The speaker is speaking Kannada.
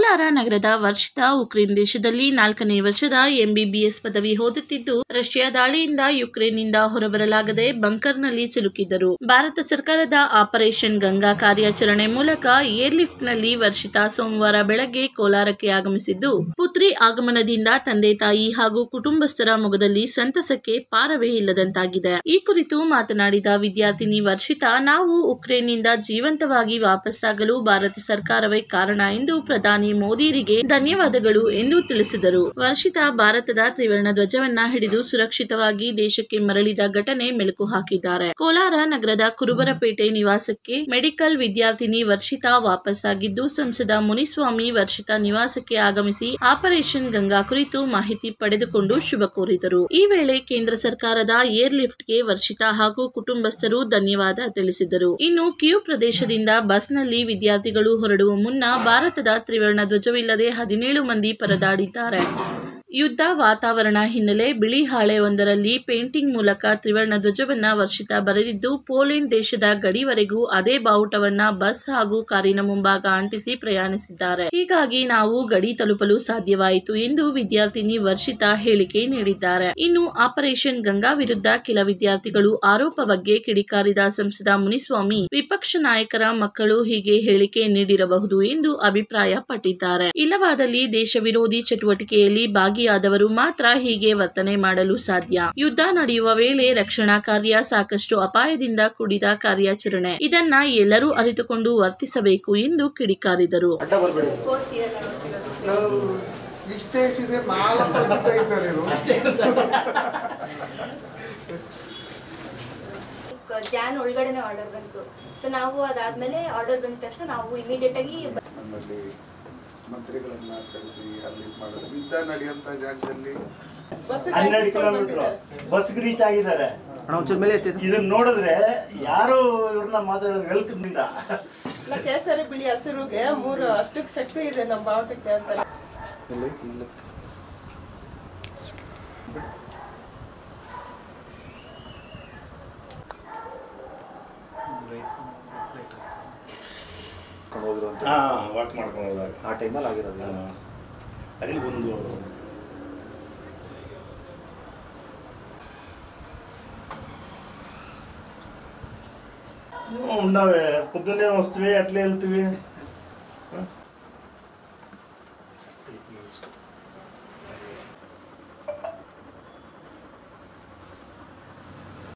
ಕೋಲಾರ ನಗರದ ವರ್ಷಿತಾ ಉಕ್ರೇನ್ ದೇಶದಲ್ಲಿ ನಾಲ್ಕನೇ ವರ್ಷದ ಎಂಬಿಬಿಎಸ್ ಪದವಿ ಓದುತ್ತಿದ್ದು ರಷ್ಯಾ ದಾಳಿಯಿಂದ ಯುಕ್ರೇನ್ನಿಂದ ಹೊರಬರಲಾಗದೆ ಬಂಕರ್ನಲ್ಲಿ ಸಿಲುಕಿದ್ದರು ಭಾರತ ಸರ್ಕಾರದ ಆಪರೇಷನ್ ಗಂಗಾ ಕಾರ್ಯಾಚರಣೆ ಮೂಲಕ ಏರ್ಲಿಫ್ಟ್ನಲ್ಲಿ ವರ್ಷಿತಾ ಸೋಮವಾರ ಬೆಳಗ್ಗೆ ಕೋಲಾರಕ್ಕೆ ಆಗಮಿಸಿದ್ದು ಪುತ್ರಿ ಆಗಮನದಿಂದ ತಂದೆ ತಾಯಿ ಹಾಗೂ ಕುಟುಂಬಸ್ಥರ ಮೊಗದಲ್ಲಿ ಸಂತಸಕ್ಕೆ ಪಾರವೇ ಇಲ್ಲದಂತಾಗಿದೆ ಈ ಕುರಿತು ಮಾತನಾಡಿದ ವಿದ್ಯಾರ್ಥಿನಿ ವರ್ಷಿತಾ ನಾವು ಉಕ್ರೇನ್ನಿಂದ ಜೀವಂತವಾಗಿ ವಾಪಸ್ಸಾಗಲು ಭಾರತ ಸರ್ಕಾರವೇ ಕಾರಣ ಎಂದು ಪ್ರಧಾನಿ ಮೋದಿರಿಗೆ ಧನ್ಯವಾದಗಳು ಎಂದು ತಿಳಿಸಿದರು ವರ್ಷಿತಾ ಭಾರತದ ತ್ರಿವರ್ಣ ಧ್ವಜವನ್ನ ಹಿಡಿದು ಸುರಕ್ಷಿತವಾಗಿ ದೇಶಕ್ಕೆ ಮರಳಿದ ಘಟನೆ ಮೆಲುಕು ಹಾಕಿದ್ದಾರೆ ಕೋಲಾರ ನಗರದ ಕುರುಬರಪೇಟೆ ನಿವಾಸಕ್ಕೆ ಮೆಡಿಕಲ್ ವಿದ್ಯಾರ್ಥಿನಿ ವರ್ಷಿತಾ ವಾಪಸ್ಸಾಗಿದ್ದು ಸಂಸದ ಮುನಿಸ್ವಾಮಿ ವರ್ಷಿತಾ ನಿವಾಸಕ್ಕೆ ಆಗಮಿಸಿ ಆಪರೇಷನ್ ಗಂಗಾ ಕುರಿತು ಮಾಹಿತಿ ಪಡೆದುಕೊಂಡು ಶುಭ ಕೋರಿದರು ಈ ವೇಳೆ ಕೇಂದ್ರ ಸರ್ಕಾರದ ಏರ್ ಲಿಫ್ಟ್ಗೆ ವರ್ಷಿತಾ ಹಾಗೂ ಕುಟುಂಬಸ್ಥರು ಧನ್ಯವಾದ ತಿಳಿಸಿದರು ಇನ್ನು ಕ್ಯೂ ಪ್ರದೇಶದಿಂದ ಬಸ್ನಲ್ಲಿ ವಿದ್ಯಾರ್ಥಿಗಳು ಹೊರಡುವ ಮುನ್ನ ಭಾರತದ ತ್ರಿವರ್ಣ ಧ್ವಜವಿಲ್ಲದೆ ಹದಿನೇಳು ಮಂದಿ ಪರದಾಡಿದ್ದಾರೆ ಯುದ್ಧ ವಾತಾವರಣ ಹಿನ್ನೆಲೆ ಬಿಳಿ ಹಾಳೆ ಒಂದರಲ್ಲಿ ಪೇಂಟಿಂಗ್ ಮೂಲಕ ತ್ರಿವರ್ಣ ಧ್ವಜವನ್ನ ವರ್ಷಿತಾ ಬರೆದಿದ್ದು ಪೋಲೆಂಡ್ ದೇಶದ ಗಡಿವರೆಗೂ ಅದೇ ಬಾವುಟವನ್ನ ಬಸ್ ಹಾಗೂ ಕಾರಿನ ಮುಂಭಾಗ ಅಂಟಿಸಿ ಪ್ರಯಾಣಿಸಿದ್ದಾರೆ ಹೀಗಾಗಿ ನಾವು ಗಡಿ ತಲುಪಲು ಸಾಧ್ಯವಾಯಿತು ಎಂದು ವಿದ್ಯಾರ್ಥಿನಿ ವರ್ಷಿತಾ ಹೇಳಿಕೆ ನೀಡಿದ್ದಾರೆ ಇನ್ನು ಆಪರೇಷನ್ ಗಂಗಾ ವಿರುದ್ಧ ಕೆಲ ವಿದ್ಯಾರ್ಥಿಗಳು ಆರೋಪ ಬಗ್ಗೆ ಕಿಡಿಕಾರಿದ ಸಂಸದ ಮುನಿಸ್ವಾಮಿ ವಿಪಕ್ಷ ನಾಯಕರ ಮಕ್ಕಳು ಹೀಗೆ ಹೇಳಿಕೆ ನೀಡಿರಬಹುದು ಎಂದು ಅಭಿಪ್ರಾಯಪಟ್ಟಿದ್ದಾರೆ ಇಲ್ಲವಾದಲ್ಲಿ ದೇಶ ವಿರೋಧಿ ಚಟುವಟಿಕೆಯಲ್ಲಿ ಭಾಗಿಯಾದವರು ಮಾತ್ರ ಹೀಗೆ ವರ್ತನೆ ಮಾಡಲು ಸಾಧ್ಯ ಯುದ್ಧ ನಡೆಯುವ ವೇಳೆ ರಕ್ಷಣಾ ಕಾರ್ಯ ಸಾಕಷ್ಟು ಅಪಾಯದಿಂದ ಕೂಡಿದ ಕಾರ್ಯಾಚರಣೆ ಇದನ್ನ ಎಲ್ಲರೂ ಅರಿತುಕೊಂಡು ವರ್ತಿಸಬೇಕು ಎಂದು ಕಿಡಿಕಾರಿದರು ಅಡ್ಡ ಬರಬೇಡಿ ಫೋರ್ತ್ ಇಯರ್ ಓದ್ತಿರೋದು ನಾವು ಇಷ್ಟೇ ಇಷ್ಟಿದೆ ನಾಲ್ಕು ವರ್ಷ ಇದ್ದಾರೆ ಇವರು ಜಾನ್ ಒಳಗಡೆನೆ ಆರ್ಡರ್ ಬಂತು ಸೊ ನಾವು ಅದಾದ್ಮೇಲೆ ಆರ್ಡರ್ ಬಂದ ತಕ್ಷಣ ನಾವು ಇಮಿಡಿಯೇಟ್ ಆಗಿ ನಮ್ಮಲ್ಲಿ ಮಂತ್ರಿಗಳನ್ನ ಕಳಿಸಿ ಅಲ್ಲಿ ಮಾಡೋದು ಯುದ್ಧ ನಡೆಯುವಂತ ಜಾಗದಲ್ಲಿ ಹನ್ನೆರಡು ಕಿಲೋಮೀಟರ್ ಬಸ್ಗೆ ರೀಚ್ ಆಗಿದ್ದಾರೆ ಅಣ್ಣ ಒಂಚೂರು ಮೇಲೆ ಎತ್ತಿದ್ದು ಇದನ್ನ ನೋಡಿದ್ರೆ ಯಾರು ಇವ್ರನ್ನ ಮಾತಾಡೋದು ವೆಲ್ಕಮ್ ಇಂದ ಇಲ್ಲ ಕೇಸರಿ ಬಿಳಿ ಹಸಿರುಗೆ ಮೂರು ಅಷ್ಟಕ್ಕೆ ಶಕ್ತಿ ಇದೆ ನಮ್ಮ ಬಾವುಟಕ್ಕೆ ಅಂತ ಕರ್ಕೊಂಡು ಹೋದ್ರು ಅಂತ ಹಾ ವಾಕ್ ಮಾಡ್ಕೊಂಡು ಹೋದಾಗ ಆ ಟೈಮಲ್ಲಿ ಆಗಿರೋದು ಹಾ. ಅಲ್ಲಿ ಒಂದು ఉండవే పొద్దున్నే వస్తువి అట్లా వెళ్తువి